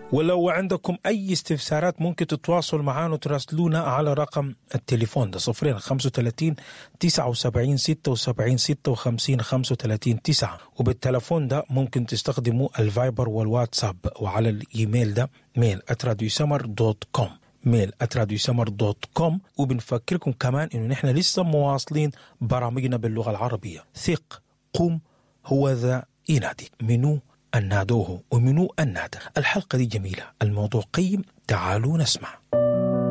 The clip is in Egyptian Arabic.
ولو عندكم أي استفسارات ممكن تتواصلوا معنا وتراسلونا على رقم التليفون ده صفرين 35 79 76 56 35 9 وبالتلفون ده ممكن تستخدموا الفايبر والواتساب وعلى الإيميل ده ميل @radiosummer دوت كوم ميل @radiosummer دوت كوم وبنفكركم كمان إنه نحن لسه مواصلين برامجنا باللغة العربية ثق قم هو ذا ينادي منو أن نادوه ومنو أن نادى الحلقة دي جميلة الموضوع قيم تعالوا نسمع